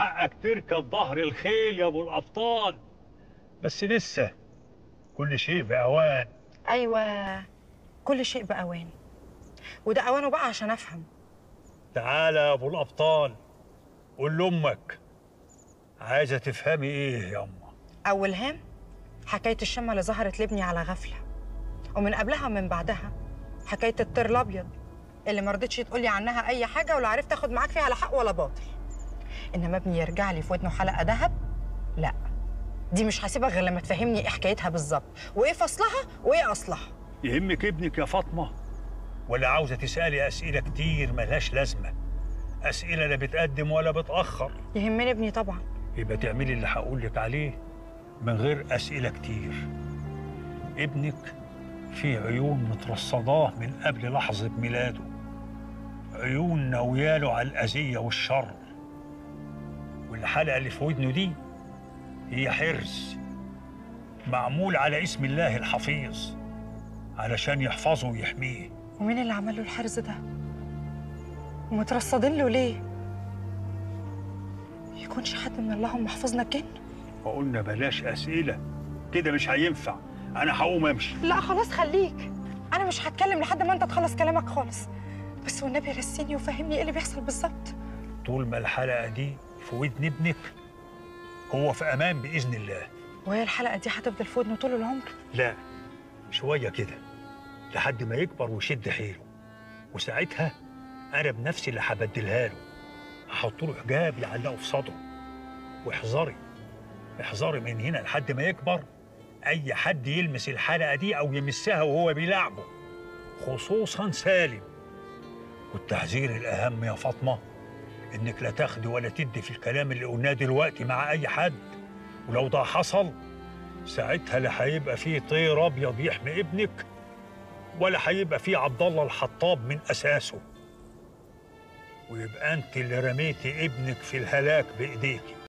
حقك تركب ظهر الخيل يا ابو الابطال بس لسه كل شيء باوان ايوه كل شيء باوان وده اوانه بقى عشان افهم تعالى يا ابو الابطال قول لامك عايزه تفهمي ايه يا اما اول هام حكايه الشمه اللي ظهرت لابني على غفله ومن قبلها ومن بعدها حكايه الطير الابيض اللي ما رضتش تقولي عنها اي حاجه ولا عرفت اخد معاك فيها لا حق ولا باطل انما ابني يرجع لي في ودنه حلقه ذهب لا دي مش هسيبك غير لما تفهمني ايه حكايتها بالظبط وايه فصلها وايه اصلها يهمك ابنك يا فاطمه ولا عاوزه تسالي اسئله كتير ملهاش لازمه اسئله لا بتقدم ولا بتاخر يهمني ابني طبعا يبقى تعملي اللي هقول لك عليه من غير اسئله كتير ابنك فيه عيون مترصداه من قبل لحظه ميلاده عيون ناوياله على الاذيه والشر والحلقه اللي في ودنه دي هي حرز معمول على اسم الله الحفيظ علشان يحفظه ويحميه ومين اللي عمل له الحرز ده ومترصدين له ليه يكونش حد من اللهم احفظنا الجن وقلنا بلاش اسئله كده مش هينفع انا هقوم امشي لا خلاص خليك انا مش هتكلم لحد ما انت تخلص كلامك خالص بس والنبي رسيني وفهمني ايه اللي بيحصل بالظبط طول ما الحلقه دي في ودن ابنك هو في امان باذن الله وهي الحلقه دي هتفضل في ودنه طول العمر لا شويه كده لحد ما يكبر ويشد حيله وساعتها انا بنفسي اللي هبدلها له هحط له حجاب يعلقه في صدره واحذري احذري من هنا لحد ما يكبر اي حد يلمس الحلقه دي او يمسها وهو بيلعبه خصوصا سالم والتحذير الاهم يا فاطمه انك لا تاخدي ولا تدي في الكلام اللي قلناه دلوقتي مع اي حد ولو ده حصل ساعتها لا هيبقى فيه طير ابيض يحمي ابنك ولا هيبقى فيه عبد الله الحطاب من اساسه ويبقى انت اللي رميتي ابنك في الهلاك بايديكي